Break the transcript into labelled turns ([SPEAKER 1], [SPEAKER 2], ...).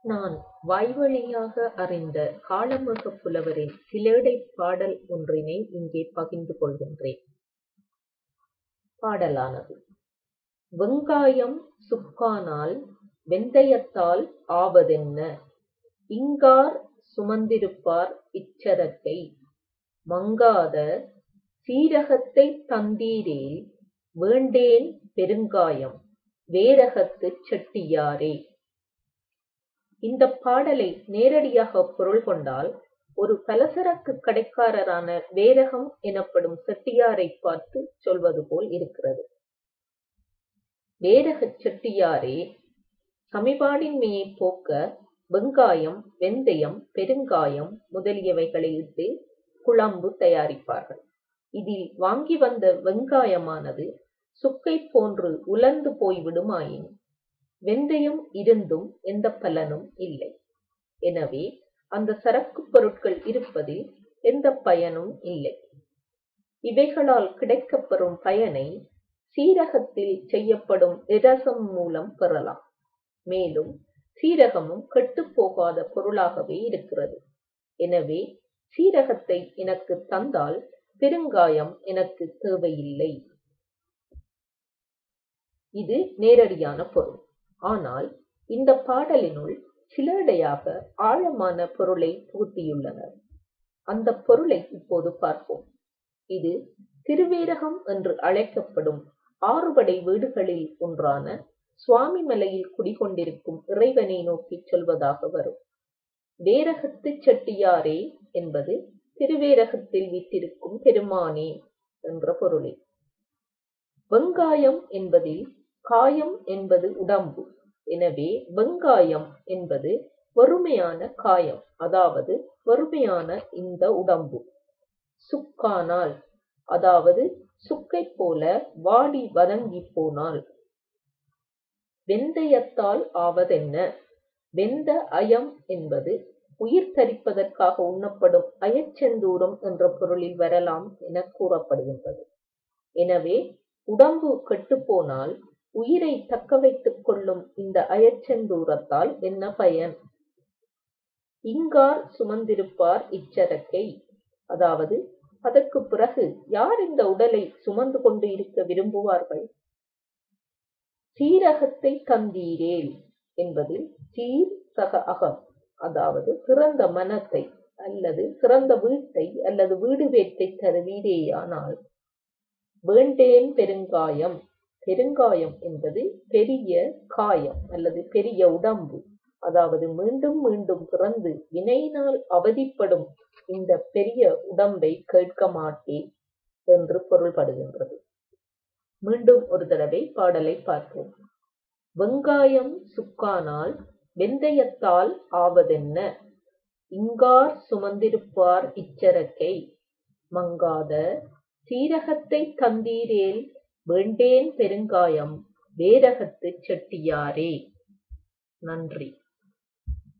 [SPEAKER 1] நான் வாய்வழியாக அறிந்த காளமேகப் புலவரின் சிலேடைப் பாடல் ஒன்றினை இங்கே பகிர்ந்து கொள்கின்றேன். பாடலானது வெங்காயம் சுக்கானால் வெந்தயத்தால் ஆவதென்ன இங்கார் சுமந்திருப்பார் இச்சரக்கை மங்காத சீரகத்தைத் தந்தீரேல் வேண்டேன் பெருங்காயம் வேரகத்துச் செட்டியாரே. இந்தப் பாடலை நேரடியாகப் பொருள் கொண்டால் ஒரு பலசரக்குக் கடைக்காரரான வேரகம் எனப்படும் செட்டியாரைப் பார்த்துச் சொல்வது போல் இருக்கிறது. வேரகச் செட்டியாரே சமிபாடின்மையைப் போக்க வெங்காயம் வெந்தயம் பெருங்காயம் முதலியவைகளை இட்டு குழம்பு தயாரிப்பார்கள். இதில் வாங்கி வந்த வெங்காயமானது சுக்கை போன்று உலர்ந்து போய்விடுமாயின் வெந்தயம் இருந்தும் எந்தப் பலனும் இல்லை. எனவே அந்தச் சரக்குப் பொருட்கள் இருப்பதில் எந்தப் பயனும் இல்லை. இவைகளால் கிடைக்கப்பெறும் பயனை சீரகத்தில் செய்யப்படும் இரசம் மூலம் பெறலாம். மேலும் சீரகமும் கெட்டுப் போகாத பொருளாகவே இருக்கிறது. எனவே சீரகத்தை எனக்குத் தந்தால் பெருங்காயம் எனக்குத் தேவையில்லை. இது நேரடியான பொருள். ஆனால் இந்தப் பாடலினுள் சிலேடையாக ஆழமான பொருளைப் புகுத்தியுள்ளனர். அந்தப் பொருளை இப்போது பார்ப்போம். இது திருவேரகம் என்று அழைக்கப்படும் ஆறுபடை வீடுகளில் ஒன்றான சுவாமிமலையில் குடிகொண்டிருக்கும் இறைவனை நோக்கிச் சொல்வதாக வரும். வேரகத்துச் செட்டியாரே என்பது திருவேரகத்தில் வீற்றிருக்கும் பெருமானே என்ற பொருளே. வெங்காயம் என்பதில் காயம் என்பது உடம்பு. எனவே வெங்காயம் என்பது வெறுமையான காயம் அதாவது வெறுமையான இந்த உடம்பு. சுக்கானால் அதாவது சுக்கைப் போல வாடி வதங்கிப் போனால். வெந்தயத்தால் ஆவதென்ன வெந்த அயம் என்பது உயிர் தரிப்பதற்காக உண்ணப்படும் அயச்செந்தூரம் என்ற பொருளில் வரலாம் எனக் கூறப்படுகின்றது. எனவே உடம்பு கெட்டுப்போனால் உயிரைத் தக்க வைத்துக் கொள்ளும் இந்த அயச்செந்தூரத்தால் என்ன பயன்? இங்கார் சுமந்திருப்பார் இச்சரக்கை அதாவது அதற்குப் பிறகு யார் இந்த உடலைச் சுமந்து கொண்டு இருக்க விரும்புவார்கள்? சீரகத்தைத் தந்தீரேல் என்பதில் சீர் சக அகம் அதாவது சிறந்த மனத்தை அல்லது சிறந்த வீட்டை அல்லது வீடு பேற்றைத் தருவீரேயானால் வேண்டேன் பெருங்காயம் பெருங்காயம் என்பது பெரிய காயம் அல்லது பெரிய உடம்பு அதாவது மீண்டும் மீண்டும் பிறந்து வினையினால் அவதிப்படும் இந்தப் பெரிய உடம்பைக் கேட்க மாட்டேன் என்று பொருள்படுகின்றது. மீண்டும் ஒரு தடவை பாடலைப் பார்ப்போம். வெங்காயம் சுக்கானால் வெந்தயத்தால் ஆவதென்ன இங்கார் சுமந்திருப்பார் இச்சரக்கை மங்காத சீரகத்தைத் தந்தீரேல் வேண்டேன் பெருங்காயம் வேரகத்துச் செட்டியாரே. நன்றி.